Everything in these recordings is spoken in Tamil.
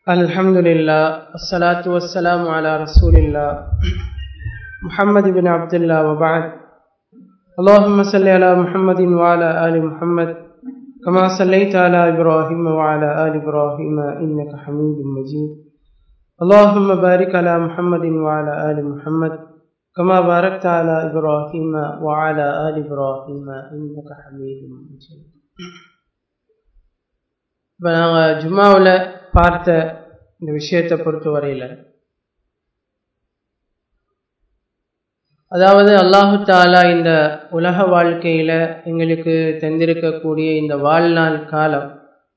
الحمد لله والصلاة والسلام على رسول الله محمد بن عبد الله وبعد اللهم صل على محمد وعلى آل محمد كما صليت على إبراهيم وعلى آل إبراهيم إنك حميد مجيد اللهم بارك على محمد وعلى آل محمد كما باركت على إبراهيم وعلى آل إبراهيم إنك حميد مجيد இப்போ நாங்கள் ஜும்மாவில் பார்த்த இந்த விஷயத்தை பொறுத்த வரையில் அதாவது அல்லாஹு தாலா இந்த உலக வாழ்க்கையில் எங்களுக்கு தந்திருக்கக்கூடிய இந்த வாழ்நாள் காலம்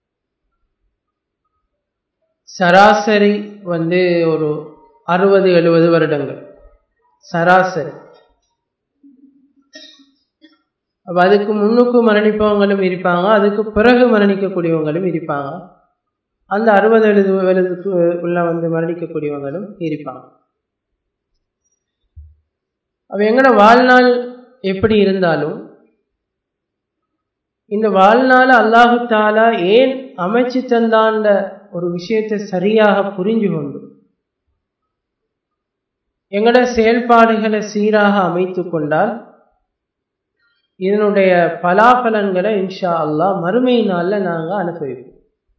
சராசரி வந்து ஒரு அறுபது எழுபது வருடங்கள் சராசரி அப்போ அதுக்கு முன்னுக்கு மரணிப்பவங்களும் இருப்பாங்க அதுக்கு பிறகு மரணிக்கக்கூடியவங்களும் இருப்பாங்க அந்த அறுபது எழுது எழுதுக்கு உள்ள வந்து மரணிக்கக்கூடியவங்களும் இருப்பாங்க அப்போ எங்களோட வாழ்நாள் எப்படி இருந்தாலும் இந்த வாழ்நாள் அல்லாஹு தாலா ஏன் அமைச்சு தந்தாண்ட ஒரு விஷயத்தை சரியாக புரிஞ்சு கொண்டு எங்களோட செயல்பாடுகளை சீராக அமைத்து கொண்டால் இதனுடைய பலாபலன்களை இன்ஷா அல்லா மறுமை நாளில் நாங்கள் அனுபவிப்போம்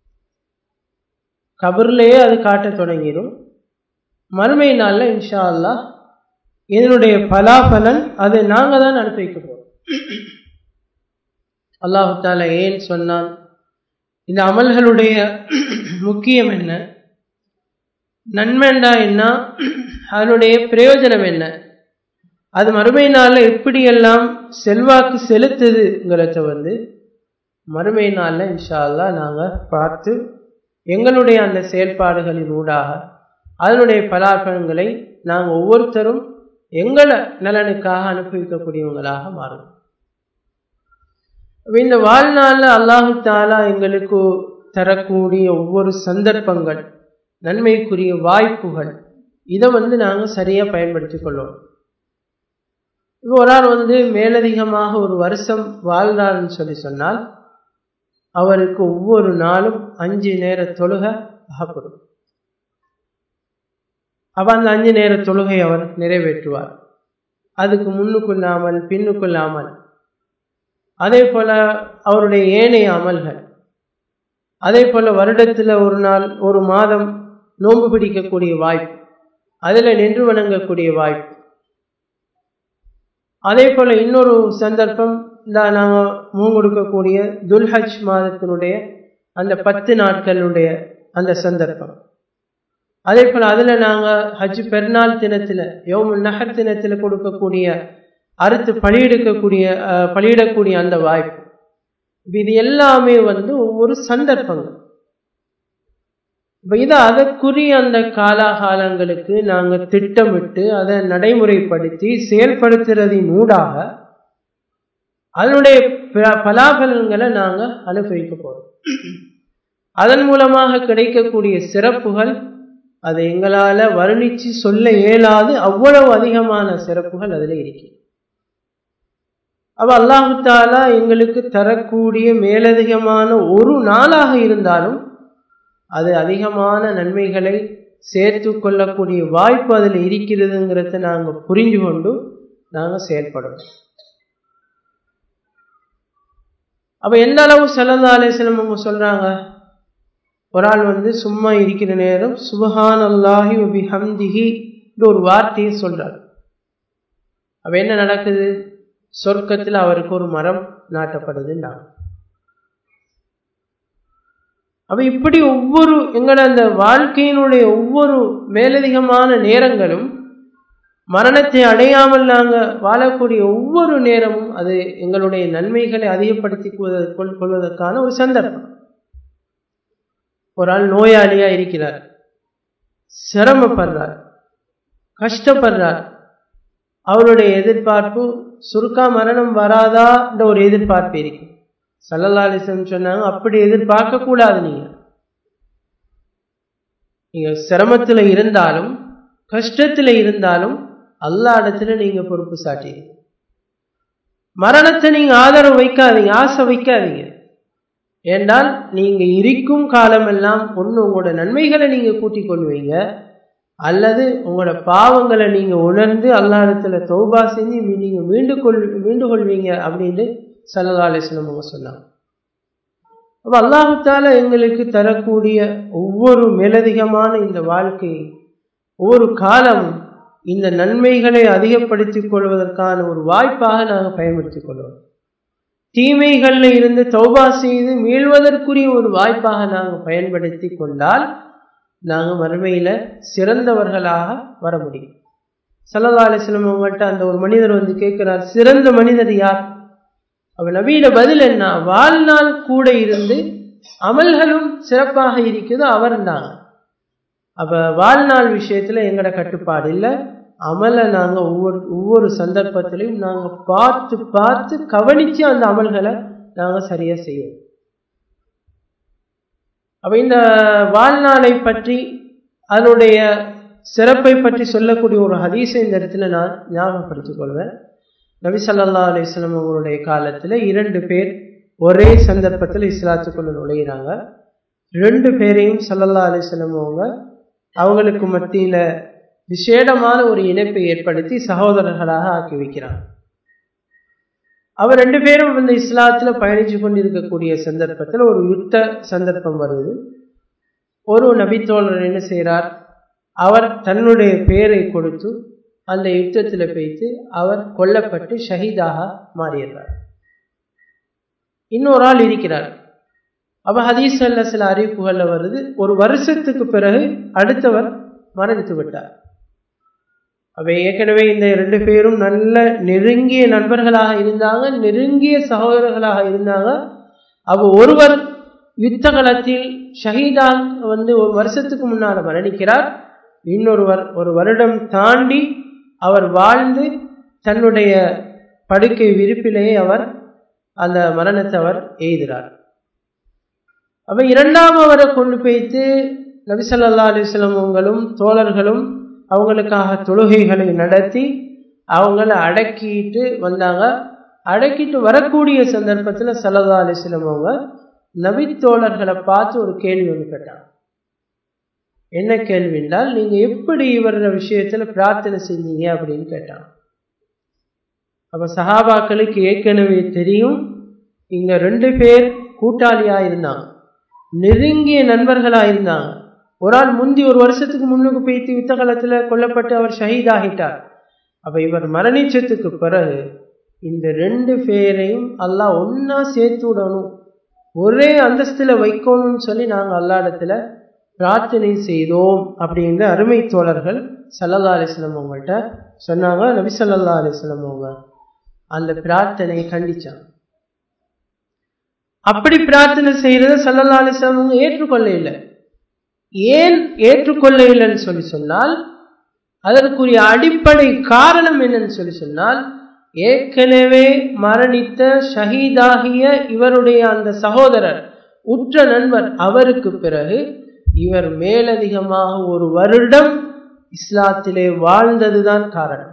கபர்லேயே அது காட்ட தொடங்கிடும் மறுமை நாளில் இன்ஷா அல்லா இதனுடைய பலாபலன் அதை நாங்கள் தான் அனுபவிக்க போகிறோம் அல்லாஹு தாலா ஏன் சொன்னான் இந்த அமல்களுடைய முக்கியம் என்ன நன்மைண்டா என்ன அதனுடைய பிரயோஜனம் என்ன அது மறுமை நாளில் எப்படியெல்லாம் செல்வாக்கு செலுத்துதுங்கிறத வந்து மறுமை நாளில் இன்ஷா அல்லா நாங்கள் பார்த்து எங்களுடைய அந்த செயல்பாடுகளின் ஊடாக அதனுடைய பலாபலன்களை நாங்கள் ஒவ்வொருத்தரும் எங்களை நலனுக்காக அனுபவிக்கக்கூடியவங்களாக மாறும் இந்த வாழ்நாளில் அல்லாஹு தாலா எங்களுக்கு தரக்கூடிய ஒவ்வொரு சந்தர்ப்பங்கள் நன்மைக்குரிய வாய்ப்புகள் இதை வந்து நாங்கள் சரியாக பயன்படுத்தி கொள்ளணும் இப்போ ஒரு ஆள் வந்து மேலதிகமாக ஒரு வருஷம் வாழ்ந்தார்னு சொல்லி சொன்னால் அவருக்கு ஒவ்வொரு நாளும் அஞ்சு நேர தொழுகை ஆகப்படும் அப்போ அந்த அஞ்சு நேர தொழுகை அவர் நிறைவேற்றுவார் அதுக்கு முன்னுக்குள்ளாமல் பின்னுக்குள்ளாமல் அதே போல அவருடைய ஏனைய அமல்கள் அதே போல வருடத்தில் ஒரு நாள் ஒரு மாதம் நோன்பு பிடிக்கக்கூடிய வாய்ப்பு அதில் நின்று வணங்கக்கூடிய வாய்ப்பு அதே போல் இன்னொரு சந்தர்ப்பம் இந்த நாங்கள் மூங்கொடுக்கக்கூடிய துல்ஹஜ் மாதத்தினுடைய அந்த பத்து நாட்களுடைய அந்த சந்தர்ப்பம் அதே போல் அதில் நாங்கள் ஹஜ் பெருநாள் தினத்தில் யோமு நகர் தினத்தில் கொடுக்கக்கூடிய அறுத்து பலியிடக்கூடிய பலியிடக்கூடிய அந்த வாய்ப்பு இது எல்லாமே வந்து ஒவ்வொரு சந்தர்ப்பங்கள் இப்போ இதை அதற்குரிய அந்த காலாகாலங்களுக்கு நாங்கள் திட்டமிட்டு அதை நடைமுறைப்படுத்தி செயல்படுத்துறதின் ஊடாக அதனுடைய பலாபலன்களை நாங்கள் அனுபவிக்க போகிறோம் அதன் மூலமாக கிடைக்கக்கூடிய சிறப்புகள் அதை எங்களால் வர்ணித்து சொல்ல இயலாது அவ்வளவு அதிகமான சிறப்புகள் அதில் இருக்கு அவ அல்லாஹு தாலா எங்களுக்கு தரக்கூடிய மேலதிகமான ஒரு நாளாக இருந்தாலும் அது அதிகமான நன்மைகளை சேர்த்து கொள்ளக்கூடிய வாய்ப்பு அதில் இருக்கிறதுங்கிறத நாங்கள் புரிஞ்சு கொண்டு நாங்கள் செயல்படணும் அப்போ எந்த அளவு செல்லந்தா அலேசலம் அவங்க சொல்கிறாங்க ஒரு ஆள் வந்து சும்மா இருக்கிற நேரம் சுபஹான் அல்லாஹி உபி ஹம்திஹி ஒரு வார்த்தையை சொல்கிறார் அப்போ என்ன நடக்குது சொர்க்கத்தில் அவருக்கு ஒரு மரம் நாட்டப்படுதுன்னாங்க அப்ப இப்படி ஒவ்வொரு எங்களோட அந்த வாழ்க்கையினுடைய ஒவ்வொரு மேலதிகமான நேரங்களும் மரணத்தை அடையாமல் நாங்கள் வாழக்கூடிய ஒவ்வொரு நேரமும் அது எங்களுடைய நன்மைகளை அதிகப்படுத்தி கொள்வதற்கான ஒரு சந்தர்ப்பம் ஒரு ஆள் நோயாளியா இருக்கிறார் சிரமப்படுறார் கஷ்டப்படுறார் அவருடைய எதிர்பார்ப்பு சுருக்கா மரணம் வராதான்ற ஒரு எதிர்பார்ப்பு இருக்கு சல்லல்லாலிசம் சொன்னாங்க அப்படி எதிர்பார்க்க கூடாது நீங்க நீங்க சிரமத்துல இருந்தாலும் கஷ்டத்துல இருந்தாலும் அல்லா இடத்துல நீங்க பொறுப்பு சாட்டிடுங்க மரணத்தை நீங்க ஆதரவு வைக்காதீங்க ஆசை வைக்காதீங்க ஏண்டால் நீங்க இருக்கும் காலமெல்லாம் ஒன்று உங்களோட நன்மைகளை நீங்க கூட்டிக் கொள்வீங்க அல்லது உங்களோட பாவங்களை நீங்க உணர்ந்து அல்லாடத்துல தௌபா செஞ்சு நீங்க மீண்டு கொள் மீண்டு கொள்வீங்க அப்படின்னு சல்லா அலிஸ்லம் அவங்க சொன்னாங்க அப்ப அல்லாஹால எங்களுக்கு தரக்கூடிய ஒவ்வொரு மேலதிகமான இந்த வாழ்க்கை ஒவ்வொரு காலமும் இந்த நன்மைகளை அதிகப்படுத்திக் கொள்வதற்கான ஒரு வாய்ப்பாக நாங்கள் பயன்படுத்திக் கொள்வோம் தீமைகள்ல இருந்து தௌபா செய்து மீள்வதற்குரிய ஒரு வாய்ப்பாக நாங்கள் பயன்படுத்தி கொண்டால் நாங்கள் மறுமையில சிறந்தவர்களாக வர முடியும் சல்லா அலிஸ்லம் அவங்கள்ட்ட அந்த ஒரு மனிதர் வந்து கேட்கிறார் சிறந்த மனிதர் யார் அவ நவீன பதில் என்ன வாழ்நாள் கூட இருந்து அமல்களும் சிறப்பாக இருக்குதோ அவர் தாங்க அப்ப வாழ்நாள் விஷயத்துல எங்கட கட்டுப்பாடு இல்லை அமலை நாங்க ஒவ்வொரு ஒவ்வொரு சந்தர்ப்பத்திலையும் நாங்க பார்த்து பார்த்து கவனிச்சு அந்த அமல்களை நாங்க சரியா செய்வோம் அப்ப இந்த வாழ்நாளை பற்றி அதனுடைய சிறப்பை பற்றி சொல்லக்கூடிய ஒரு ஹதீஸை இந்த இடத்துல நான் ஞாபகப்படுத்திக் கொள்வேன் நபி சல்லா அலிஸ்லாம் அவங்களுடைய காலத்துல இரண்டு பேர் ஒரே சந்தர்ப்பத்தில் இஸ்லாத்துக்குள்ள நுழையிறாங்க ரெண்டு பேரையும் சல்லல்லா அலிஸ்லாம் அவங்க அவங்களுக்கு மத்தியில விசேடமான ஒரு இணைப்பை ஏற்படுத்தி சகோதரர்களாக ஆக்கி வைக்கிறாங்க அவர் ரெண்டு பேரும் இந்த இஸ்லாத்துல பயணிச்சு கொண்டிருக்கக்கூடிய சந்தர்ப்பத்தில் ஒரு யுத்த சந்தர்ப்பம் வருது ஒரு நபித்தோழர் என்ன செய்கிறார் அவர் தன்னுடைய பெயரை கொடுத்து அந்த யுத்தத்தில் வைத்து அவர் கொல்லப்பட்டு ஷஹீதாக மாறிடுறார் இன்னொரு ஆள் இருக்கிறார் அப்ப ஹதீஸ் அல்ல சில அறிவிப்புகள்ல வருது ஒரு வருஷத்துக்கு பிறகு அடுத்தவர் மரணித்து விட்டார் அவை ஏற்கனவே இந்த ரெண்டு பேரும் நல்ல நெருங்கிய நண்பர்களாக இருந்தாங்க நெருங்கிய சகோதரர்களாக இருந்தாங்க அப்போ ஒருவர் யுத்த களத்தில் ஷஹீதாக வந்து ஒரு வருஷத்துக்கு முன்னால் மரணிக்கிறார் இன்னொருவர் ஒரு வருடம் தாண்டி அவர் வாழ்ந்து தன்னுடைய படுக்கை விரிப்பிலேயே அவர் அந்த மரணத்தை அவர் எய்கிறார் அப்ப இரண்டாம் அவரை கொண்டு போய்த்து நபிசல்லா அலிஸ்லம் அவங்களும் தோழர்களும் அவங்களுக்காக தொழுகைகளை நடத்தி அவங்கள அடக்கிட்டு வந்தாங்க அடக்கிட்டு வரக்கூடிய சந்தர்ப்பத்தில் சல்லா அலிஸ்லம் அவங்க நபித்தோழர்களை பார்த்து ஒரு கேள்வி ஒன்று கேட்டாங்க என்ன கேள்வி என்றால் நீங்க எப்படி இவர விஷயத்துல பிரார்த்தனை செஞ்சீங்க அப்படின்னு கேட்டாங்க அப்ப சஹாபாக்களுக்கு ஏற்கனவே தெரியும் இங்க ரெண்டு பேர் கூட்டாளியா இருந்தாங்க நெருங்கிய நண்பர்களா இருந்தாங்க ஒரு ஆள் முந்தி ஒரு வருஷத்துக்கு முன்னுக்கு போய்த்து யுத்த காலத்துல கொல்லப்பட்டு அவர் ஷஹீத் ஆகிட்டார் அப்ப இவர் மரணிச்சதுக்கு பிறகு இந்த ரெண்டு பேரையும் அல்லாஹ் ஒன்னா சேர்த்து விடணும் ஒரே அந்தஸ்துல வைக்கணும்னு சொல்லி நாங்க அல்லாடத்துல பிரார்த்தனை செய்தோம் அப்படிங்கிற அருமை தோழர்கள் சல்லல்லா அலிஸ்லம் அவங்கள்ட்ட சொன்னாங்க நபி சல்லா அலிஸ்லம் அவங்க அந்த பிரார்த்தனையை கண்டிச்சாங்க அப்படி பிரார்த்தனை செய்யறத சல்லல்லா அலிஸ்லாம் அவங்க ஏற்றுக்கொள்ள இல்லை ஏன் ஏற்றுக்கொள்ள இல்லைன்னு சொல்லி சொன்னால் அதற்குரிய அடிப்படை காரணம் என்னன்னு சொல்லி சொன்னால் ஏற்கனவே மரணித்த ஷஹீதாகிய இவருடைய அந்த சகோதரர் உற்ற நண்பர் அவருக்கு பிறகு இவர் மேலதிகமாக ஒரு வருடம் இஸ்லாத்திலே வாழ்ந்ததுதான் காரணம்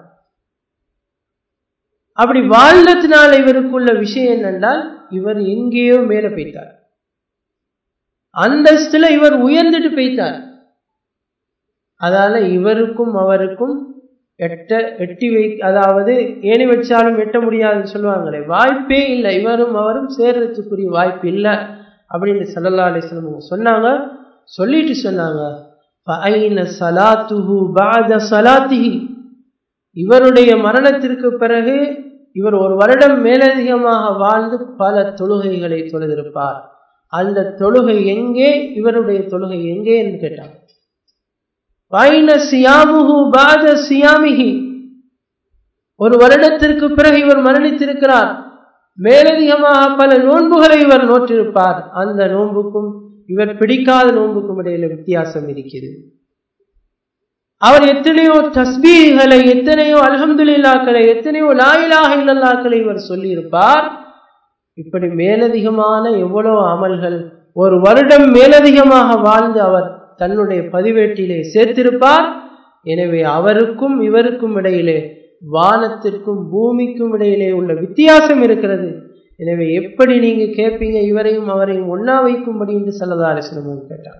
அப்படி வாழ்ந்ததுனால இவருக்குள்ள விஷயம் என்னென்றால் இவர் எங்கேயோ மேல போய்த்தார் அந்தஸ்துல இவர் உயர்ந்துட்டு போய்த்தார் அதால இவருக்கும் அவருக்கும் எட்ட எட்டி வை அதாவது ஏணி வச்சாலும் எட்ட முடியாதுன்னு சொல்லுவாங்களே வாய்ப்பே இல்லை இவரும் அவரும் சேர்றதுக்குரிய வாய்ப்பு இல்லை அப்படின்னு சல்லல்லா அலிஸ்லம் சொன்னாங்க சொல்லிட்டு சொன்னாங்க இவருடைய மரணத்திற்கு பிறகு இவர் ஒரு வருடம் மேலதிகமாக வாழ்ந்து பல தொழுகைகளை தொழுதிருப்பார் அந்த தொழுகை எங்கே இவருடைய தொழுகை எங்கே என்று கேட்டாங்க ஒரு வருடத்திற்கு பிறகு இவர் மரணித்திருக்கிறார் மேலதிகமாக பல நோன்புகளை இவர் நோற்றிருப்பார் அந்த நோன்புக்கும் இவர் பிடிக்காத நோன்புக்கும் இடையில வித்தியாசம் இருக்கிறது அவர் எத்தனையோ தஸ்பீகளை எத்தனையோ அலமதுல்லாக்களை எத்தனையோ லாயிலாக இல்லல்லாக்களை இவர் சொல்லியிருப்பார் இப்படி மேலதிகமான எவ்வளவு அமல்கள் ஒரு வருடம் மேலதிகமாக வாழ்ந்து அவர் தன்னுடைய பதிவேட்டிலே சேர்த்திருப்பார் எனவே அவருக்கும் இவருக்கும் இடையிலே வானத்திற்கும் பூமிக்கும் இடையிலே உள்ள வித்தியாசம் இருக்கிறது எனவே எப்படி நீங்க கேட்பீங்க இவரையும் அவரையும் ஒன்னா வைக்கும்படி என்று சல்லதா அலிஸ்லமும் கேட்டார்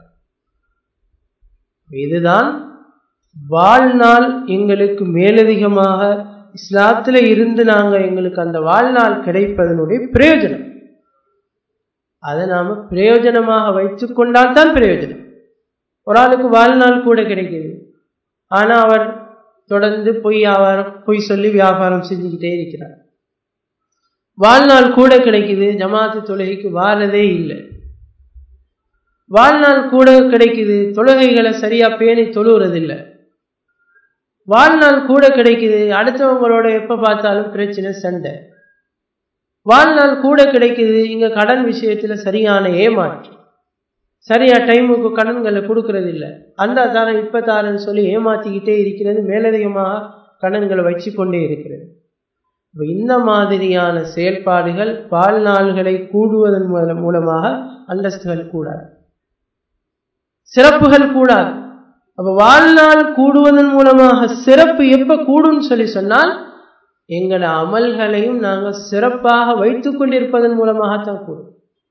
இதுதான் வாழ்நாள் எங்களுக்கு மேலதிகமாக இஸ்லாத்துல இருந்து நாங்க எங்களுக்கு அந்த வாழ்நாள் கிடைப்பதனுடைய பிரயோஜனம் அதை நாம பிரயோஜனமாக வைத்துக் கொண்டால் தான் பிரயோஜனம் ஒரு ஆளுக்கு வாழ்நாள் கூட கிடைக்குது ஆனா அவர் தொடர்ந்து பொய் வியாபாரம் பொய் சொல்லி வியாபாரம் செஞ்சுக்கிட்டே இருக்கிறார் வாழ்நாள் கூட கிடைக்குது ஜமாத்து தொழுகைக்கு வாரதே இல்லை வாழ்நாள் கூட கிடைக்குது தொழுகைகளை சரியா பேணி தொழுகிறதில்லை வாழ்நாள் கூட கிடைக்குது அடுத்தவங்களோட எப்ப பார்த்தாலும் பிரச்சனை சண்டை வாழ்நாள் கூட கிடைக்குது இங்க கடன் விஷயத்துல சரியான ஏமாற்று சரியா டைமுக்கு கடன்களை கொடுக்கறது இல்லை அந்த தாரம் இப்ப தாரன்னு சொல்லி ஏமாத்திக்கிட்டே இருக்கிறது மேலதிகமாக கடன்களை வச்சு கொண்டே இருக்கிறது இந்த மாதிரியான செயல்பாடுகள் வாழ்நாள்களை கூடுவதன் மூலமாக அந்தஸ்துகள் கூடாது சிறப்புகள் கூடாது அப்ப வாழ்நாள் கூடுவதன் மூலமாக சிறப்பு எப்ப கூடும் சொல்லி சொன்னால் எங்களோட அமல்களையும் நாங்கள் சிறப்பாக வைத்துக் கொண்டிருப்பதன் மூலமாகத்தான் கூடும்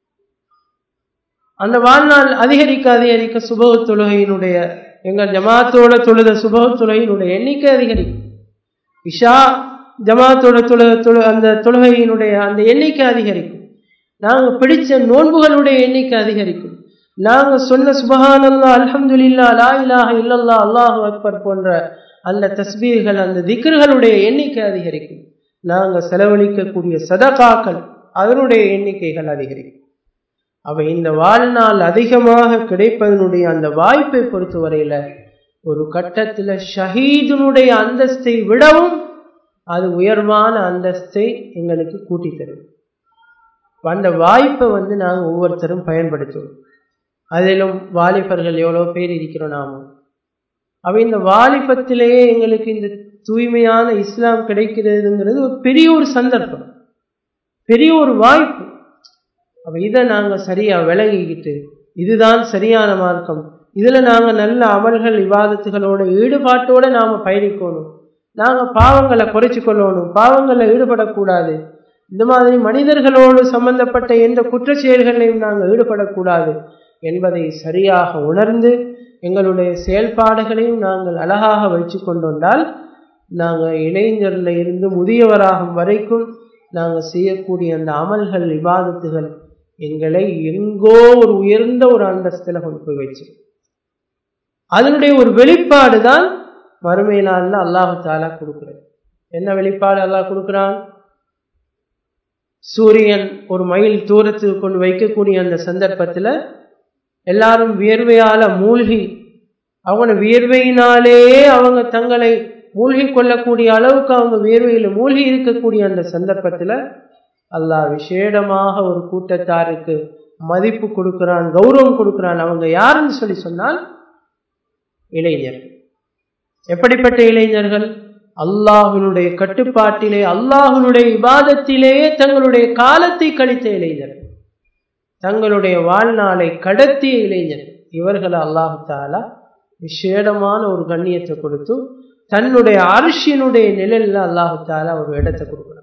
அந்த வாழ்நாள் அதிகரிக்க அதிகரிக்க சுபக தொழுகையினுடைய எங்கள் ஜமாத்தோட தொழுத சுபக தொழுகையினுடைய எண்ணிக்கை அதிகரிக்கும் இஷா ஜமாத்தோட தொழு தொழு அந்த தொழுகையினுடைய அந்த எண்ணிக்கை அதிகரிக்கும் நாங்கள் பிடிச்ச நோன்புகளுடைய எண்ணிக்கை அதிகரிக்கும் நாங்க சொன்ன சுபஹானல்லா அல்ஹம்துலில்லா லா இலாஹ இல்லல்லா அல்லாஹு அக்பர் போன்ற அந்த தஸ்பீர்கள் அந்த திக்ர்களுடைய எண்ணிக்கை அதிகரிக்கும் நாங்க செலவழிக்கக்கூடிய சதகாக்கள் அதனுடைய எண்ணிக்கைகள் அதிகரிக்கும் அவ இந்த வாழ்நாள் அதிகமாக கிடைப்பதனுடைய அந்த வாய்ப்பை பொறுத்தவரையில ஒரு கட்டத்துல ஷஹீதனுடைய அந்தஸ்தை விடவும் அது உயர்வான அந்தஸ்தை எங்களுக்கு கூட்டி தரும் அந்த வாய்ப்பை வந்து நாங்கள் ஒவ்வொருத்தரும் பயன்படுத்துவோம் அதிலும் வாலிபர்கள் எவ்வளோ பேர் இருக்கிறோம் நாமும் அவ இந்த வாலிபத்திலேயே எங்களுக்கு இந்த தூய்மையான இஸ்லாம் கிடைக்கிறதுங்கிறது ஒரு பெரிய ஒரு சந்தர்ப்பம் பெரிய ஒரு வாய்ப்பு அப்ப இதை நாங்க சரியா விளங்கிக்கிட்டு இதுதான் சரியான மார்க்கம் இதுல நாங்க நல்ல அமல்கள் விவாதத்துகளோட ஈடுபாட்டோட நாம பயணிக்கணும் நாங்க பாவங்களை குறைச்சு கொள்ளணும் பாவங்களில் ஈடுபடக்கூடாது இந்த மாதிரி மனிதர்களோடு சம்பந்தப்பட்ட எந்த குற்ற செயல்களையும் நாங்கள் ஈடுபடக்கூடாது என்பதை சரியாக உணர்ந்து எங்களுடைய செயல்பாடுகளையும் நாங்கள் அழகாக வச்சு கொண்டு வந்தால் நாங்கள் இளைஞர்ல இருந்து முதியவராகும் வரைக்கும் நாங்கள் செய்யக்கூடிய அந்த அமல்கள் விவாதத்துகள் எங்களை எங்கோ ஒரு உயர்ந்த ஒரு அந்தஸ்தில் கொண்டு போய் வச்சு அதனுடைய ஒரு வெளிப்பாடு தான் மறுமையினால அல்லாஹு தாலா கொடுக்குறது என்ன வெளிப்பாடு அல்லாஹ் கொடுக்குறான் சூரியன் ஒரு மைல் தூரத்துக்கு கொண்டு வைக்கக்கூடிய அந்த சந்தர்ப்பத்தில் எல்லாரும் வியர்வையால மூழ்கி அவங்க வியர்வையினாலே அவங்க தங்களை மூழ்கி கொள்ளக்கூடிய அளவுக்கு அவங்க வியர்வையில மூழ்கி இருக்கக்கூடிய அந்த சந்தர்ப்பத்தில் அல்லாஹ் விசேடமாக ஒரு கூட்டத்தாருக்கு மதிப்பு கொடுக்கிறான் கௌரவம் கொடுக்கிறான் அவங்க யாருன்னு சொல்லி சொன்னால் இளைஞர்கள் எப்படிப்பட்ட இளைஞர்கள் அல்லாஹுனுடைய கட்டுப்பாட்டிலே அல்லாஹுனுடைய விவாதத்திலேயே தங்களுடைய காலத்தை கழித்த இளைஞர்கள் தங்களுடைய வாழ்நாளை கடத்திய இளைஞர்கள் இவர்களை அல்லாஹு தாலா விசேடமான ஒரு கண்ணியத்தை கொடுத்து தன்னுடைய அரிசியினுடைய நிழல்ல அல்லாஹு தாலா ஒரு இடத்தை கொடுக்குறான்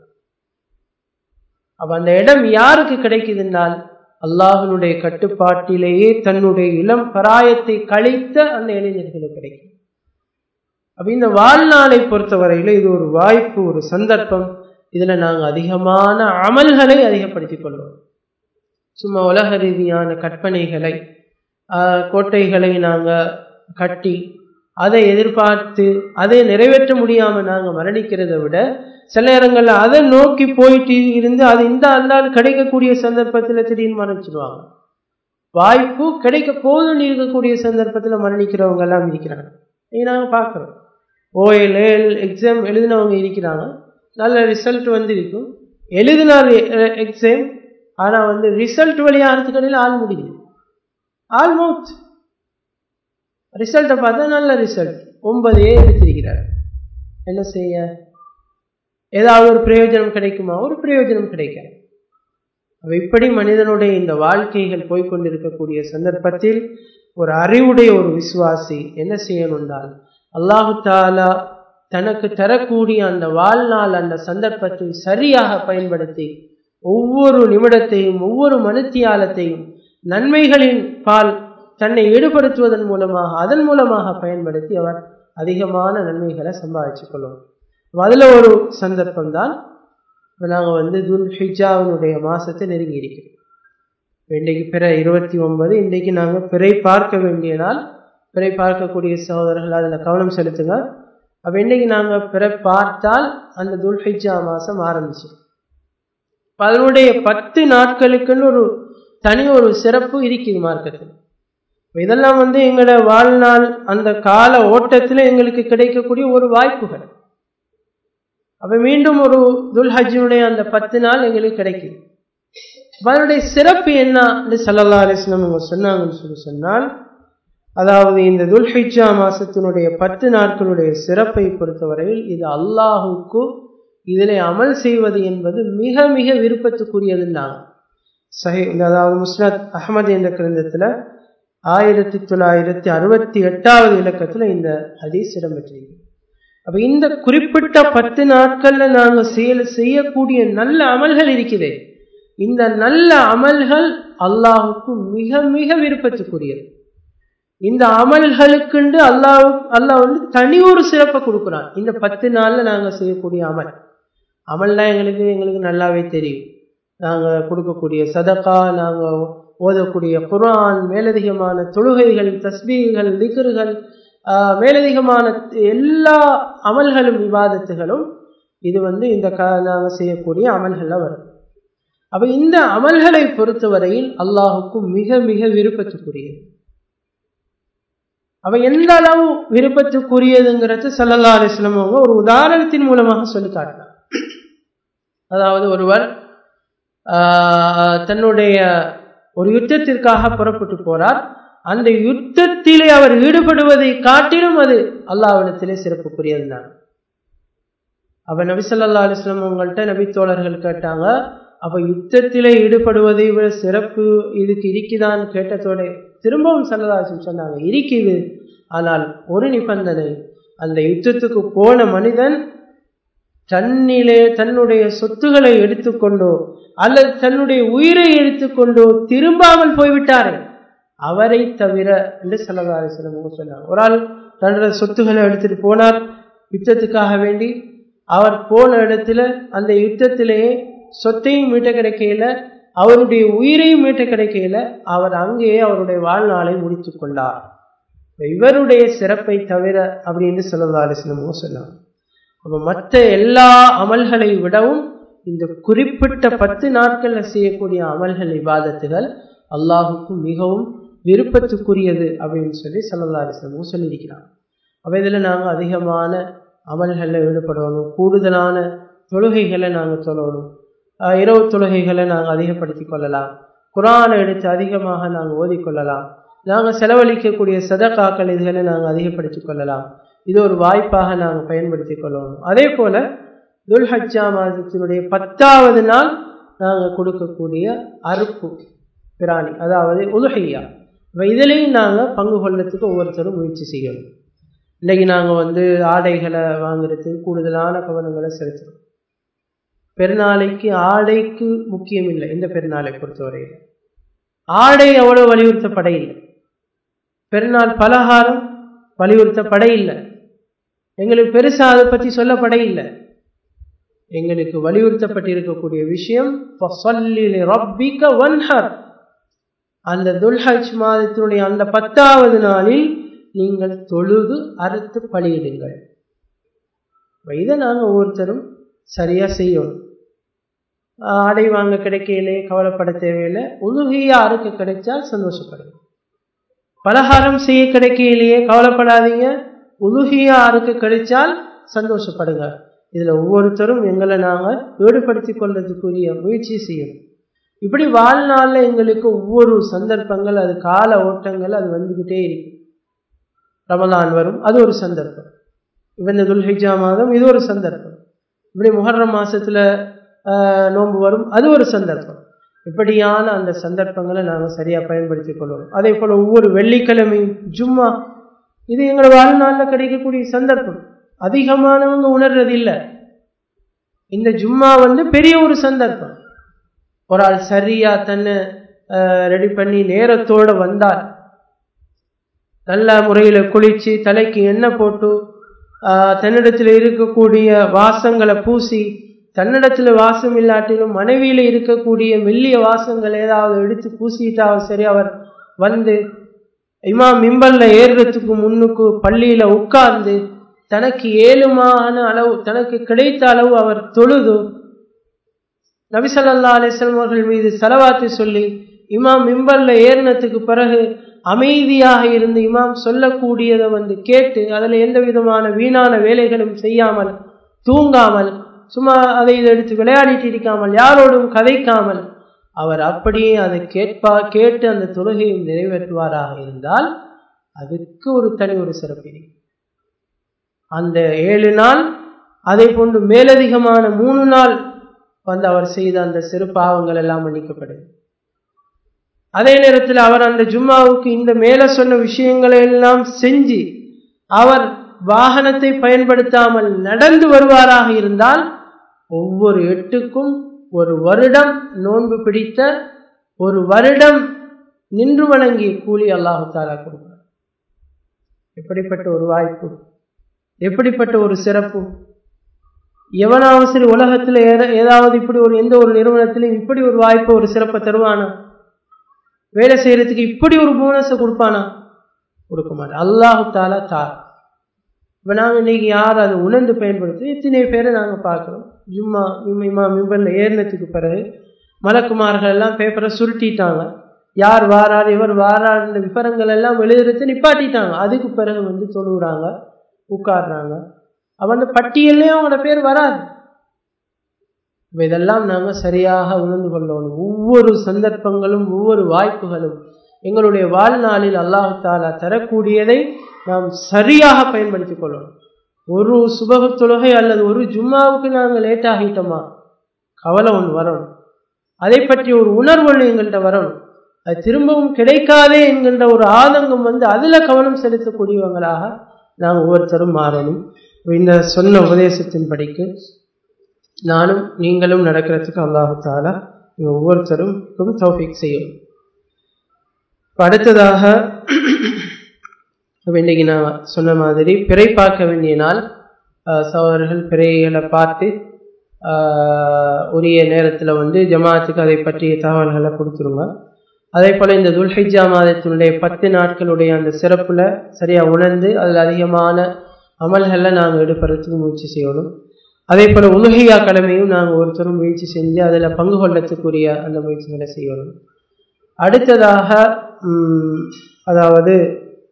அப்ப அந்த இடம் யாருக்கு கிடைக்குதுன்னால் அல்லாஹனுடைய கட்டுப்பாட்டிலேயே தன்னுடைய இளம் பராயத்தை கழித்த அந்த இளைஞர்களுக்கு கிடைக்கும் அப்ப இந்த வாழ்நாளை பொறுத்தவரையில இது ஒரு வாய்ப்பு ஒரு சந்தர்ப்பம் இதுல நாங்கள் அதிகமான அமல்களை அதிகப்படுத்திக் கொள்வோம் சும்மா உலக ரீதியான கற்பனைகளை கோட்டைகளை நாங்கள் கட்டி அதை எதிர்பார்த்து அதை நிறைவேற்ற முடியாம நாங்க மரணிக்கிறத விட சில நேரங்கள்ல அதை நோக்கி போயிட்டு இருந்து அது இந்த அந்தால் கிடைக்கக்கூடிய சந்தர்ப்பத்தில் திடீர்னு மரணிச்சிடுவாங்க வாய்ப்பு கிடைக்க போதும்னு இருக்கக்கூடிய சந்தர்ப்பத்தில் மரணிக்கிறவங்க எல்லாம் இருக்கிறாங்க இதை நாங்கள் பார்க்குறோம் ஓஎல் ஏஎல் எக்ஸாம் எழுதினவங்க இருக்கிறாங்க நல்ல ரிசல்ட் வந்திருக்கும் எழுதினார் எக்ஸாம் ஆனால் வந்து ரிசல்ட் வழியாகிறதுக்கு இடையில ஆள் முடியுது ஆல்மோஸ்ட் ரிசல்ட்டை பார்த்தா நல்ல ரிசல்ட் ஒன்பது ஏ எடுத்திருக்கிறார் என்ன செய்ய ஏதாவது ஒரு பிரயோஜனம் கிடைக்குமா ஒரு பிரயோஜனம் கிடைக்காது இப்படி மனிதனுடைய இந்த வாழ்க்கைகள் போய்கொண்டிருக்கக்கூடிய சந்தர்ப்பத்தில் ஒரு அறிவுடைய ஒரு விசுவாசி என்ன செய்யணும்னால் அல்லாஹு தாலா தனக்கு தரக்கூடிய அந்த வாழ்நாள் அந்த சந்தர்ப்பத்தை சரியாக பயன்படுத்தி ஒவ்வொரு நிமிடத்தையும் ஒவ்வொரு மனுத்தியாலத்தையும் நன்மைகளின் பால் தன்னை ஈடுபடுத்துவதன் மூலமாக அதன் மூலமாக பயன்படுத்தி அவர் அதிகமான நன்மைகளை சம்பாதிச்சு கொள்ளும் அதுல ஒரு சந்தர்ப்பம் தான் நாங்கள் வந்து துல் ஹிஜாவினுடைய மாசத்தை நெருங்கி இருக்கிறோம் இன்றைக்கு பிற இருபத்தி ஒன்பது இன்றைக்கு நாங்கள் பிறை பார்க்க வேண்டிய நாள் பிறை பார்க்கக்கூடிய சகோதரர்கள் அதில் கவனம் செலுத்துங்க அப்போ இன்றைக்கு நாங்கள் பிற பார்த்தால் அந்த துல்ஹிஜா மாதம் ஆரம்பிச்சு அதனுடைய பத்து நாட்களுக்குன்னு ஒரு தனி ஒரு சிறப்பு இருக்குது மார்க்கத்தில் இதெல்லாம் வந்து எங்களோட வாழ்நாள் அந்த கால ஓட்டத்தில் எங்களுக்கு கிடைக்கக்கூடிய ஒரு வாய்ப்புகள் அப்ப மீண்டும் ஒரு துல்ஹஜினுடைய அந்த பத்து நாள் எங்களுக்கு கிடைக்குது அதனுடைய சிறப்பு என்ன சல்லல்லா அலிஸ்லாம் அவங்க சொன்னாங்கன்னு சொல்லி சொன்னால் அதாவது இந்த துல்ஹிஜா மாசத்தினுடைய பத்து நாட்களுடைய சிறப்பை பொறுத்தவரையில் இது அல்லாஹுக்கு இதில் அமல் செய்வது என்பது மிக மிக விருப்பத்துக்குரியதுன்னாங்க சஹி அதாவது முஸ்னத் அகமது என்ற கிரந்தத்தில் ஆயிரத்தி தொள்ளாயிரத்தி அறுபத்தி எட்டாவது இலக்கத்தில் இந்த ஹதீஸ் இடம்பெற்றிருக்கு அப்ப இந்த குறிப்பிட்ட பத்து நாட்கள்ல நாங்க செய்ய செய்யக்கூடிய நல்ல அமல்கள் இருக்குதே இந்த நல்ல அமல்கள் அல்லாஹுக்கு மிக மிக விருப்பத்துக்குரியது இந்த அமல்களுக்குண்டு அல்லாஹ் அல்லாஹ் வந்து தனி ஒரு சிறப்பை கொடுக்குறான் இந்த பத்து நாள்ல நாங்க செய்யக்கூடிய அமல் அமல்னா எங்களுக்கு எங்களுக்கு நல்லாவே தெரியும் நாங்க கொடுக்கக்கூடிய சதக்கா நாங்க ஓதக்கூடிய குரான் மேலதிகமான தொழுகைகள் தஸ்பீகள் லிகர்கள் மேலதிகமான எல்லா அமல்களும் விவாதத்துகளும் இது வந்து இந்த க நாங்கள் செய்யக்கூடிய அமல்கள்ல வரும் அப்ப இந்த அமல்களை பொறுத்தவரையில் அல்லாஹுக்கு மிக மிக விருப்பத்துக்குரியது அவ எந்த அளவு விருப்பத்துக்குரியதுங்கிறது சல்லல்லா அலிஸ்லம் அவங்க ஒரு உதாரணத்தின் மூலமாக சொல்லி காட்டினார் அதாவது ஒருவர் தன்னுடைய ஒரு யுத்தத்திற்காக புறப்பட்டு போறார் அந்த யுத்தத்திலே அவர் ஈடுபடுவதை காட்டிலும் அது அல்லாவிடத்திலே சிறப்புக்குரியது தான் அப்ப நபி சொல்லா அலிஸ்லாம் உங்கள்கிட்ட நபி தோழர்கள் கேட்டாங்க அப்ப யுத்தத்திலே ஈடுபடுவதை விட சிறப்பு இதுக்கு இருக்குதான்னு கேட்டதோட திரும்பவும் சல்லதாசம் சொன்னாங்க இருக்குது ஆனால் ஒரு நிபந்தனை அந்த யுத்தத்துக்கு போன மனிதன் தன்னிலே தன்னுடைய சொத்துக்களை எடுத்துக்கொண்டோ அல்லது தன்னுடைய உயிரை எடுத்துக்கொண்டோ திரும்பாமல் போய்விட்டாரே அவரை தவிர என்று சல்லதாரிசனம் சொன்னார் ஒரு ஆள் தன்னோட சொத்துக்களை எடுத்துட்டு போனார் யுத்தத்துக்காக வேண்டி அவர் போன இடத்துல அந்த யுத்தத்திலேயே சொத்தையும் மீட்ட கிடைக்கையில அவருடைய உயிரையும் மீட்ட கிடைக்கையில அவர் அங்கேயே அவருடைய வாழ்நாளை முடித்து கொண்டார் இவருடைய சிறப்பை தவிர அப்படின்னு சொல்லதாரிசனமும் சொன்னார் அப்ப மற்ற எல்லா அமல்களை விடவும் இந்த குறிப்பிட்ட பத்து நாட்கள்ல செய்யக்கூடிய அமல்கள் விவாதத்துகள் அல்லாஹுக்கும் மிகவும் விருப்பத்துக்குரியது அப்படின்னு சொல்லி சல்லல்லாரிசனமும் சொல்லியிருக்கிறான் அப்ப இதுல நாங்க அதிகமான அமல்களில் ஈடுபடணும் கூடுதலான தொழுகைகளை நாங்கள் சொல்லணும் இரவு தொழுகைகளை நாங்கள் அதிகப்படுத்தி கொள்ளலாம் குரானை எடுத்து அதிகமாக நாங்கள் ஓதிக்கொள்ளலாம் நாங்கள் செலவழிக்கக்கூடிய சதக்காக்கள் இதுகளை நாங்கள் அதிகப்படுத்தி கொள்ளலாம் இது ஒரு வாய்ப்பாக நாங்கள் பயன்படுத்தி கொள்ளணும் அதே போல துல்ஹஜ்ஜா மாதத்தினுடைய பத்தாவது நாள் நாங்கள் கொடுக்கக்கூடிய அறுப்பு பிராணி அதாவது உதுஹையா இதுலேயும் நாங்கள் பங்கு கொள்ளத்துக்கு ஒவ்வொருத்தரும் முயற்சி செய்யணும் இன்னைக்கு நாங்கள் வந்து ஆடைகளை வாங்குறதுக்கு கூடுதலான கவனங்களை செலுத்தணும் பெருநாளைக்கு ஆடைக்கு முக்கியம் இல்லை இந்த பெருநாளை பொறுத்தவரையில் ஆடை அவ்வளவு வலியுறுத்தப்பட இல்லை பெருநாள் பலகாரம் வலியுறுத்தப்பட இல்லை எங்களுக்கு பெருசா அதை பற்றி சொல்லப்பட இல்லை எங்களுக்கு வலியுறுத்தப்பட்டிருக்கக்கூடிய விஷயம் அந்த துல்ஹஜ் மாதத்தினுடைய அந்த பத்தாவது நாளில் நீங்கள் தொழுது அறுத்து பலியிடுங்கள் இதை நாங்கள் ஒவ்வொருத்தரும் சரியா செய்யணும் ஆடை வாங்க கிடைக்கலே கவலைப்பட தேவையில்லை உலுகையா அறுக்க கிடைச்சால் சந்தோஷப்படுங்க பலகாரம் செய்ய கிடைக்கலையே கவலைப்படாதீங்க உலுகியா அறுக்க கிடைச்சால் சந்தோஷப்படுங்க இதுல ஒவ்வொருத்தரும் எங்களை நாங்க ஈடுபடுத்திக் கொள்றதுக்குரிய முயற்சி செய்யணும் இப்படி வாழ்நாள்ல எங்களுக்கு ஒவ்வொரு சந்தர்ப்பங்கள் அது கால ஓட்டங்கள் அது வந்துகிட்டே இருக்கு ரமலான் வரும் அது ஒரு சந்தர்ப்பம் இவன் துல்ஹிஜா மாதம் இது ஒரு சந்தர்ப்பம் இப்படி முஹர்ரம் மாசத்துல நோன்பு வரும் அது ஒரு சந்தர்ப்பம் இப்படியான அந்த சந்தர்ப்பங்களை நாங்கள் சரியா பயன்படுத்திக் கொள்வோம் அதே போல ஒவ்வொரு வெள்ளிக்கிழமையும் ஜும்மா இது எங்களோட வாழ்நாளில் கிடைக்கக்கூடிய சந்தர்ப்பம் அதிகமானவங்க உணர்றது இல்லை இந்த ஜும்மா வந்து பெரிய ஒரு சந்தர்ப்பம் ஒரு ஆள் சரியா தன்னை ரெடி பண்ணி நேரத்தோட வந்தால் நல்ல முறையில குளிச்சு தலைக்கு எண்ணெய் போட்டு தன்னிடத்தில் இருக்கக்கூடிய வாசங்களை பூசி தன்னிடத்துல வாசம் இல்லாட்டிலும் மனைவியில இருக்கக்கூடிய மெல்லிய வாசங்கள் ஏதாவது எடுத்து பூசிட்டாவது சரி அவர் வந்து இமா மிம்பல்ல ஏறுறதுக்கு முன்னுக்கு பள்ளியில உட்கார்ந்து தனக்கு ஏழுமான அளவு தனக்கு கிடைத்த அளவு அவர் தொழுது நபிசல்லா அலிஸ்லாம் அவர்கள் மீது செலவாத்து சொல்லி இமாம் மிம்பல்ல ஏறினத்துக்கு பிறகு அமைதியாக இருந்து இமாம் சொல்லக்கூடியதை வந்து கேட்டு அதுல எந்த விதமான வீணான வேலைகளும் செய்யாமல் தூங்காமல் சும்மா அதை இதை எடுத்து விளையாடிட்டு இருக்காமல் யாரோடும் கதைக்காமல் அவர் அப்படியே அதை கேட்பா கேட்டு அந்த தொழுகையை நிறைவேற்றுவாராக இருந்தால் அதுக்கு ஒரு தனி ஒரு சிறப்பினை அந்த ஏழு நாள் அதை போன்று மேலதிகமான மூணு நாள் வந்து அவர் செய்த அந்த சிறு பாவங்கள் எல்லாம் மன்னிக்கப்படுது அதே நேரத்தில் அவர் அந்த ஜும்மாவுக்கு இந்த மேல சொன்ன விஷயங்களை எல்லாம் செஞ்சு அவர் வாகனத்தை பயன்படுத்தாமல் நடந்து வருவாராக இருந்தால் ஒவ்வொரு எட்டுக்கும் ஒரு வருடம் நோன்பு பிடித்த ஒரு வருடம் நின்று வணங்கிய கூலி அல்லாஹு தாலா கொடுப்பார் எப்படிப்பட்ட ஒரு வாய்ப்பு எப்படிப்பட்ட ஒரு சிறப்பு எவனாவது சரி உலகத்தில் ஏதாவது இப்படி ஒரு எந்த ஒரு நிறுவனத்திலும் இப்படி ஒரு வாய்ப்பு ஒரு சிறப்பை தருவானா வேலை செய்யறதுக்கு இப்படி ஒரு போனஸை கொடுப்பானா கொடுக்க மாட்டான் அல்லாஹு தாலா தார் இப்போ நாங்கள் இன்னைக்கு யார் அதை உணர்ந்து பயன்படுத்தி எத்தனை பேரை நாங்கள் பார்க்குறோம் ஜும்மா இம்மா மிம்பரில் ஏறினத்துக்கு பிறகு மலக்குமார்கள் எல்லாம் பேப்பரை சுருட்டிட்டாங்க யார் வாரார் இவர் வாரார்ன்ற விவரங்கள் எல்லாம் எழுதுறது நிப்பாட்டிட்டாங்க அதுக்கு பிறகு வந்து தொழுகிறாங்க உட்காடுறாங்க அவன் அந்த பட்டியல்லையும் அவங்களோட பேர் வராது இதெல்லாம் நாங்கள் சரியாக உணர்ந்து கொள்ளணும் ஒவ்வொரு சந்தர்ப்பங்களும் ஒவ்வொரு வாய்ப்புகளும் எங்களுடைய வாழ்நாளில் அல்லாஹு தாலா தரக்கூடியதை நாம் சரியாக பயன்படுத்திக் கொள்ளணும் ஒரு சுபக தொழுகை அல்லது ஒரு ஜும்மாவுக்கு நாங்கள் லேட் ஆகிட்டோமா கவலை ஒன்று வரணும் அதை பற்றி ஒரு உணர்வு ஒன்று எங்கள்கிட்ட வரணும் அது திரும்பவும் கிடைக்காதே என்கின்ற ஒரு ஆதங்கம் வந்து அதுல கவனம் செலுத்தக்கூடியவங்களாக நாம் ஒவ்வொருத்தரும் மாறணும் இந்த சொன்ன உபதேசத்தின் படிக்கு நானும் நீங்களும் நடக்கிறதுக்கு அல்லாஹு தாலா ஒவ்வொருத்தரும் தௌஃபிக் செய்யும் அடுத்ததாக இன்னைக்கு நான் சொன்ன மாதிரி பிறை பார்க்க வேண்டிய நாள் சகோதரர்கள் பிறைகளை பார்த்து உரிய நேரத்தில் வந்து ஜமாத்துக்கு அதை பற்றிய தகவல்களை கொடுத்துருங்க அதே போல் இந்த துல்ஹிஜா மாதத்தினுடைய பத்து நாட்களுடைய அந்த சிறப்பில் சரியாக உணர்ந்து அதில் அதிகமான அமல்களில் நாங்கள் ஈடுபடுறதுக்கு முயற்சி செய்யணும் அதே போல் உலகையா கடமையும் நாங்கள் ஒருத்தரும் முயற்சி செஞ்சு அதில் பங்கு கொள்ளத்துக்குரிய அந்த முயற்சிகளை செய்யணும் அடுத்ததாக அதாவது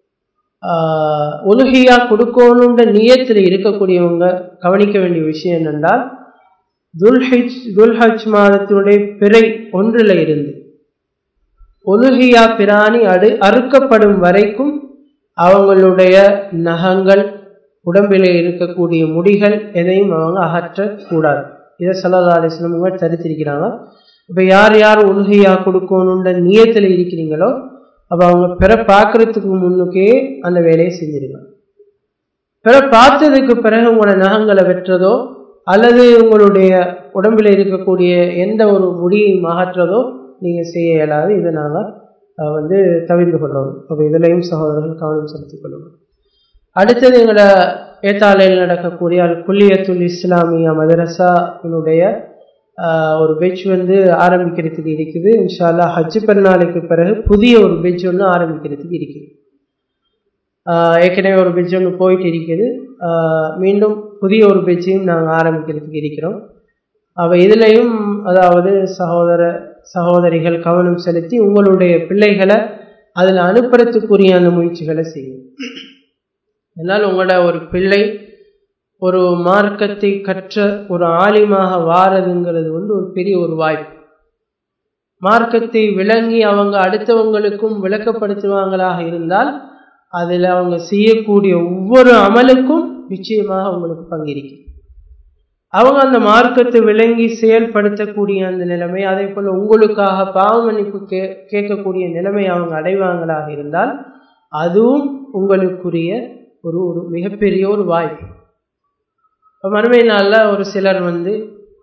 உலகையா கொடுக்கணுன்ற நியத்தில் இருக்கக்கூடியவங்க கவனிக்க வேண்டிய விஷயம் என்னென்றால் துல்ஹிஜ் துல்ஹஜ் மாதத்தினுடைய பிறை ஒன்றில் இருந்து ஒலுகியா பிராணி அடு அறுக்கப்படும் வரைக்கும் அவங்களுடைய நகங்கள் உடம்பிலே இருக்கக்கூடிய முடிகள் எதையும் அவங்க அகற்றக்கூடாது இதை சல்லா அலிஸ்லமுங்க தரித்திருக்கிறாங்க இப்போ யார் யார் உலகையா கொடுக்கணுன்ற நியத்தில் இருக்கிறீங்களோ அப்போ அவங்க பிற பார்க்கறதுக்கு முன்னுக்கே அந்த வேலையை செஞ்சிருங்க பிற பார்த்ததுக்கு பிறகு உங்களோட நகங்களை வெட்டுறதோ அல்லது உங்களுடைய உடம்பில் இருக்கக்கூடிய எந்த ஒரு முடியையும் அகற்றதோ நீங்கள் செய்ய இயலாது இதை நாங்கள் வந்து தவிர்த்து கொள்ளணும் அப்போ இதுலையும் சகோதரர்கள் கவனம் செலுத்திக் கொள்ளணும் அடுத்தது எங்களோட ஏத்தாலையில் நடக்கக்கூடிய அல் குல்லியத்துல் இஸ்லாமியா மதரசாவினுடைய ஒரு பெச் வந்து ஆரம்பிக்கிறதுக்கு இருக்குது இன்ஷால்லா ஹஜ் பெருநாளுக்கு பிறகு புதிய ஒரு பெச் ஒன்று ஆரம்பிக்கிறதுக்கு இருக்குது ஏற்கனவே ஒரு பெச் ஒன்று போயிட்டு இருக்குது மீண்டும் புதிய ஒரு பெச்சையும் நாங்கள் ஆரம்பிக்கிறதுக்கு இருக்கிறோம் அவ இதுலையும் அதாவது சகோதர சகோதரிகள் கவனம் செலுத்தி உங்களுடைய பிள்ளைகளை அதில் அனுப்புறதுக்குரிய அந்த முயற்சிகளை செய்யும் என்னால் உங்களோட ஒரு பிள்ளை ஒரு மார்க்கத்தை கற்ற ஒரு ஆலிமாக வாரதுங்கிறது வந்து ஒரு பெரிய ஒரு வாய்ப்பு மார்க்கத்தை விளங்கி அவங்க அடுத்தவங்களுக்கும் விளக்கப்படுத்துவாங்களாக இருந்தால் அதில் அவங்க செய்யக்கூடிய ஒவ்வொரு அமலுக்கும் நிச்சயமாக அவங்களுக்கு பங்கிருக்கும் அவங்க அந்த மார்க்கத்தை விளங்கி செயல்படுத்தக்கூடிய அந்த நிலைமை அதே போல் உங்களுக்காக பாவ மன்னிப்பு கே கேட்கக்கூடிய நிலைமை அவங்க அடைவாங்களாக இருந்தால் அதுவும் உங்களுக்குரிய ஒரு ஒரு மிகப்பெரிய ஒரு வாய்ப்பு இப்போ மறுமை நாளில் ஒரு சிலர் வந்து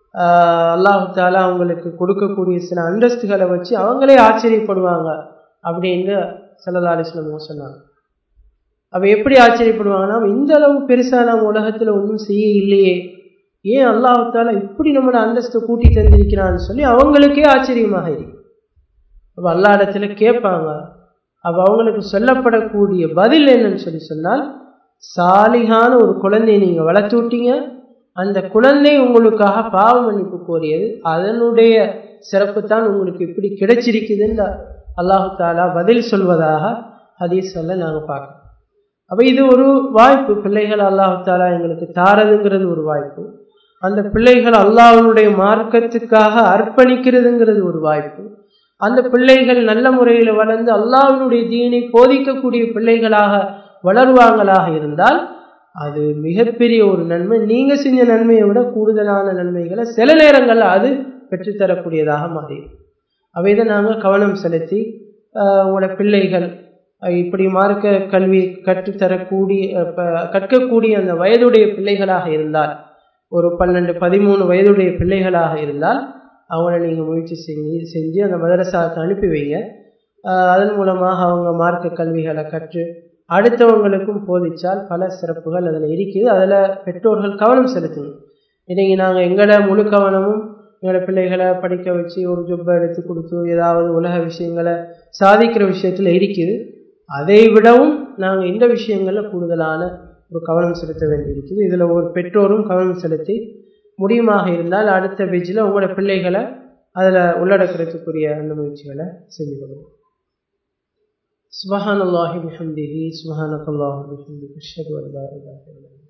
அல்லாஹு தாலா அவங்களுக்கு கொடுக்கக்கூடிய சில அந்தஸ்துகளை வச்சு அவங்களே ஆச்சரியப்படுவாங்க அப்படின்னு சல்லா அலிஸ்லாம் சொன்னாங்க அப்ப எப்படி ஆச்சரியப்படுவாங்கன்னா இந்த அளவு பெருசா நம்ம உலகத்துல ஒன்றும் செய்ய இல்லையே ஏன் அல்லாஹால இப்படி நம்மளோட அந்தஸ்தை கூட்டி தந்திருக்கிறான்னு சொல்லி அவங்களுக்கே ஆச்சரியமாக இருக்கு அப்ப அல்லா இடத்துல கேட்பாங்க அப்ப அவங்களுக்கு சொல்லப்படக்கூடிய பதில் என்னன்னு சொல்லி சொன்னால் சாலிகான ஒரு குழந்தையை நீங்க வளர்த்து விட்டீங்க அந்த குழந்தை உங்களுக்காக பாவ மன்னிப்பு கோரியது அதனுடைய சிறப்பு தான் உங்களுக்கு இப்படி கிடைச்சிருக்குதுன்னு அல்லாஹு தாலா பதில் சொல்வதாக ஹதீஸ் சொல்ல நாங்கள் பார்க்கறோம் அப்ப இது ஒரு வாய்ப்பு பிள்ளைகள் அல்லாஹு தாலா எங்களுக்கு தாரதுங்கிறது ஒரு வாய்ப்பு அந்த பிள்ளைகள் அல்லாஹனுடைய மார்க்கத்துக்காக அர்ப்பணிக்கிறதுங்கிறது ஒரு வாய்ப்பு அந்த பிள்ளைகள் நல்ல முறையில் வளர்ந்து அல்லாஹனுடைய தீனை போதிக்கக்கூடிய பிள்ளைகளாக வளருவாங்களாக இருந்தால் அது மிகப்பெரிய ஒரு நன்மை நீங்க செஞ்ச நன்மையை விட கூடுதலான நன்மைகளை சில நேரங்களில் அது பெற்றுத்தரக்கூடியதாக மாறிடும் அவைதை நாங்கள் கவனம் செலுத்தி உங்களோட பிள்ளைகள் இப்படி மார்க்க கல்வி கற்றுத்தரக்கூடிய கற்கக்கூடிய அந்த வயதுடைய பிள்ளைகளாக இருந்தால் ஒரு பன்னெண்டு பதிமூணு வயதுடைய பிள்ளைகளாக இருந்தால் அவங்கள நீங்கள் முயற்சி செஞ்சு செஞ்சு அந்த மதரசாவுக்கு அனுப்பி வைங்க அதன் மூலமாக அவங்க மார்க்க கல்விகளை கற்று அடுத்தவங்களுக்கும் போதிச்சால் பல சிறப்புகள் அதில் இருக்குது அதில் பெற்றோர்கள் கவனம் செலுத்துங்க இன்னைக்கு நாங்கள் எங்களை முழு கவனமும் எங்களோட பிள்ளைகளை படிக்க வச்சு ஒரு ஜொப்பை எடுத்து கொடுத்து ஏதாவது உலக விஷயங்களை சாதிக்கிற விஷயத்தில் இருக்குது அதை விடவும் நாங்கள் இந்த விஷயங்களில் கூடுதலான ஒரு கவனம் செலுத்த வேண்டியிருக்குது இதில் ஒரு பெற்றோரும் கவனம் செலுத்தி முடியுமாக இருந்தால் அடுத்த பேஜில் உங்களோட பிள்ளைகளை அதில் உள்ளடக்கிறதுக்குரிய அந்த முயற்சிகளை செஞ்சு கொள்ளுவோம் سبحان الله بحمده سبحانك اللهم وبحمدك اشهد ان لا اله الا انت